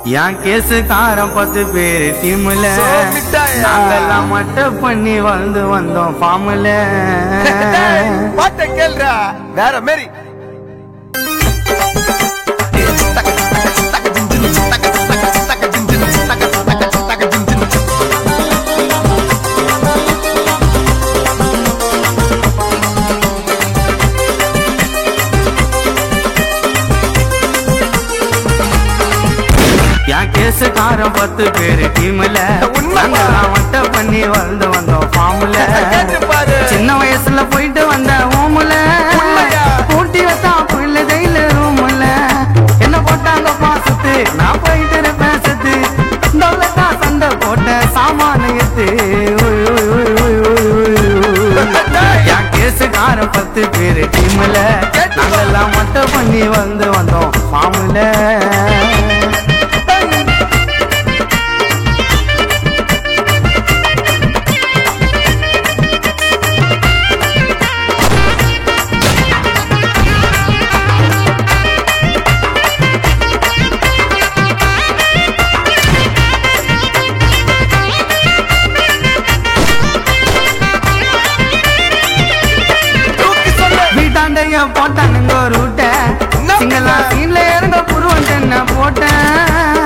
என் கேஸுக்காரன் பத்து பேரு டீம்ல சோ, மிட்டாயா. நாங்கெல்லாம் மட்டும் பண்ணி வந்து வந்தோம் ஃபார்ம்ல பாட்ட கேள்றா வேற மாரி என் கேஸுக்காரன் பத்து பேரு டீம்ல உண்மைப்பா. நாங்கெல்லாம் மட்டும் பண்ணி வந்து வந்தோம் ஃபார்ம்ல கேட்டு பாரு சின்ன வயசுல போயிட்டு வந்த ஓமுல உண்மையா? கூட்டி வச்சா புள்ள ஜெயில ரூமுல என்ன போட்டாங்க பாசத்து நான் போயிட்டு இருப்பேன் செத்து டொல்லக்கா சண்டை போட்ட சாமான எத்து உய், உய், உய், உய், உய், உய், உய். என் கேஸுக்கார பத்து பேரு டீம்ல கேட்டு நாங்கெல்லாம் மட்டும் பண்ணி வந்து வந்தோம் ஃபார்ம்ல தூக்கி சொல்லு வீட்டாண்டைய போட்டானுங்க ரூட்ட என்ன சிங்களா பண்ண? சீன்ல இறங்க புருவன் என்ன போட்டேன்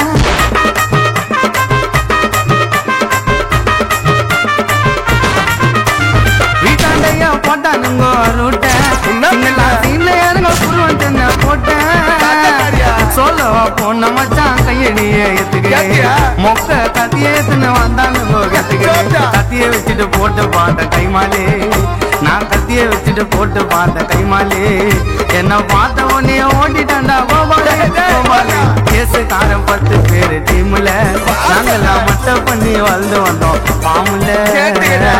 வீட்டாண்டைய போட்டானுங்க ரூட்ட என்ன சிங்களா பண்ண? சீன்ல இறங்க புருவன் என்ன காக்காரியா? போட்டேன் சொல்லவா போன மச்சான் கையடியே எத்துக்கு கேட்டியா? மொக்க கத்தியே எத்துன்னு வந்தானுங்க கத்துக்கு கேட்டா? கத்திய வச்சுட்டு போட்டு பார்த்த கைமாலே நான் கத்திய வச்சுட்டு போட்டு பார்த்த கைமாலே என்ன பார்த்த உடனே ஓட்டிட்டாண்டா கோபாலே கோபாலே கேசுக்காரன் பத்து பேரு டீம்ல நாங்கெல்லாம் மட்டும் பண்ணி வாழ்ந்து வந்தோம் பாமுல கேட்டுக்கிறா?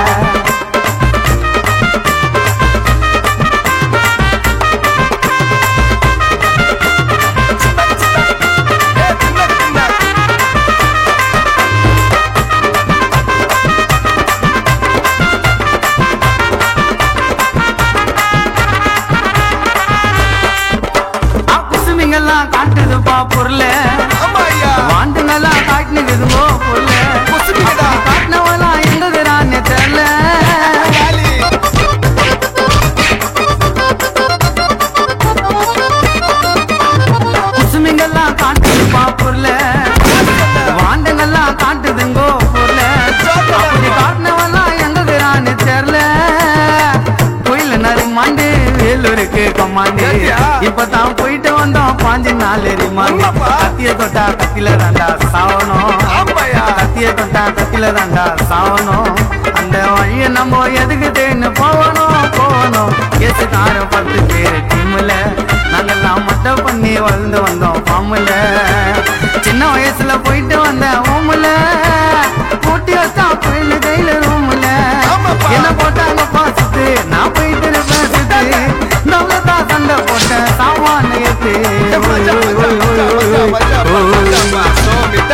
ஏய், சின்ன, சின்ன. குசுமிங்கெல்லாம் காட்டுதுப்பா பொருள ஆமா ஐயா வாண்டுங்கெல்லாம் காட்டுனுக்குதுங்கோ பொருள குசுமிங்கடா. காட்டினவெல்லாம் எங்குதுறான்னு தெரியல காலி குசுமிங்கெல்லாம் காட்டுதுப்பா பொருள வாண்டுங்கெல்லாம் காட்டுதுங்கோ பொருள அப்படி காட்டினவெல்லாம் எங்குதுறான்னு தெரியல கோயில நரி மாண்டு வேலூருக்கு கம்மாண்டு ஏய்யா. இப்பதான் போயிட்டு வந்தோம் பாஞ்சு நாள் ரிமாண்டு உண்மைப்பா. கத்திய தொட்டா கத்தில தாண்டா சாவணும் ஆமாய்யா. கத்திய தொட்டா கத்தில தாண்டா சாவணும் அந்த வழிய நம்ம எதுக்கு தேன்னு போகணும் போகணும் கேசுக்கார பத்து பேர் டீம்ல நாங்கெல்லாம் மட்டும் பண்ணி வளர்ந்து வந்தோம் பாம்புல சின்ன வயசுல போயிட்டு வந்த ஓமுல கூட்டி வச்சா கோயில் கையில ரூமுல ஆமாப்பா. என்ன போட்டாங்க பாசத்து நான் போயிட்டு இருப்பேன் சுத்து நல்லதா சண்டை போட்ட சாமான ஏத்து மச்சா, மச்சா, மச்சா, மச்சா, மச்சா, மச்சா, மச்சா. சோமிதா.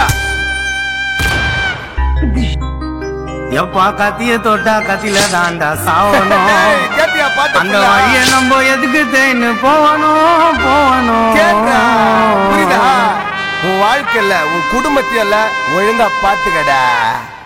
எப்பா கத்திய தொட்டா கத்தில தாண்டா சாவணும் ஏய், கேட்டியா பாட்டு அந்த full-ஆ? வழிய நம்ம எதுக்கு தேன்னு போகணும் போகணும் கேட்டா புரியுதா உன் வாழ்க்கையில உன் குடும்பத்தையெல்லாம் ஒழுங்கா பாத்துக்கடா